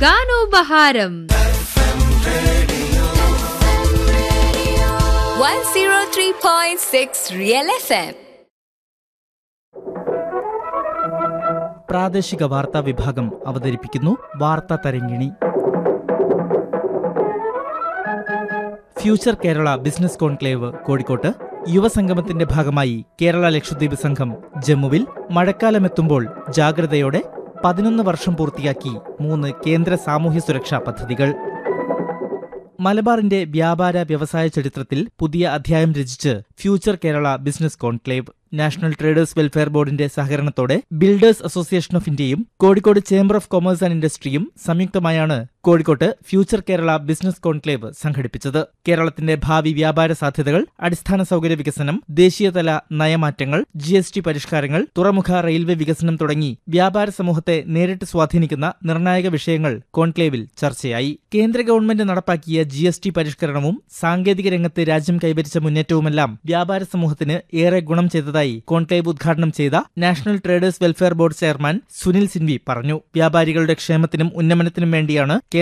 ഗാനോപഹാരം 103.6 Real FM. പ്രാദേശിക വാർത്താ വിഭാഗം അവതരിപ്പിക്കുന്നു വാർത്താ Tharangini future Kerala business conclave കോഴിക്കോട്ട് യുവസംഗമത്തിന്റെ ഭാഗമായി കേരള ലക്ഷദ്വീപ് സംഘം ജമ്മുവിൽ മഴക്കാലമെത്തുമ്പോൾ ജാഗ്രതയോടെ പതിനൊന്ന് വർഷം പൂർത്തിയാക്കി മൂന്ന് കേന്ദ്ര സാമൂഹ്യ സുരക്ഷാ പദ്ധതികൾ മലബാറിന്റെ വ്യാപാര വ്യവസായ ചരിത്രത്തിൽ പുതിയ അധ്യായം രചിച്ച് future Kerala business conclave national traders welfare ബോർഡിന്റെ സഹകരണത്തോടെ ബിൽഡേഴ്സ് അസോസിയേഷൻ ഓഫ് ഇന്ത്യയും Kozhikode chamber of commerce and ഇൻഡസ്ട്രിയും സംയുക്തമായാണ് കോഴിക്കോട്ട് ഫ്യൂച്ചർ കേരള ബിസിനസ് കോൺക്ലേവ് സംഘടിപ്പിച്ചത് കേരളത്തിന്റെ ഭാവി വ്യാപാര സാധ്യതകൾ അടിസ്ഥാന സൗകര്യ വികസനം ദേശീയതല നയമാറ്റങ്ങൾ ജി എസ് ടി പരിഷ്കാരങ്ങൾ തുറമുഖ റെയിൽവേ വികസനം തുടങ്ങി വ്യാപാര സമൂഹത്തെ നേരിട്ട് സ്വാധീനിക്കുന്ന നിർണായക വിഷയങ്ങൾ കോൺക്ലേവിൽ ചർച്ചയായി കേന്ദ്ര ഗവൺമെന്റ് നടപ്പാക്കിയ ജി എസ് ടി പരിഷ്കരണവും സാങ്കേതിക രംഗത്ത് രാജ്യം കൈവരിച്ച മുന്നേറ്റവുമെല്ലാം വ്യാപാര സമൂഹത്തിന് ഏറെ ഗുണം ചെയ്തതായി കോൺക്ലേവ് ഉദ്ഘാടനം ചെയ്ത national traders welfare board chairman Sunil Singhvi പറഞ്ഞു വ്യാപാരികളുടെ ക്ഷേമത്തിനും ഉന്നമനത്തിനും വേണ്ടിയാണ്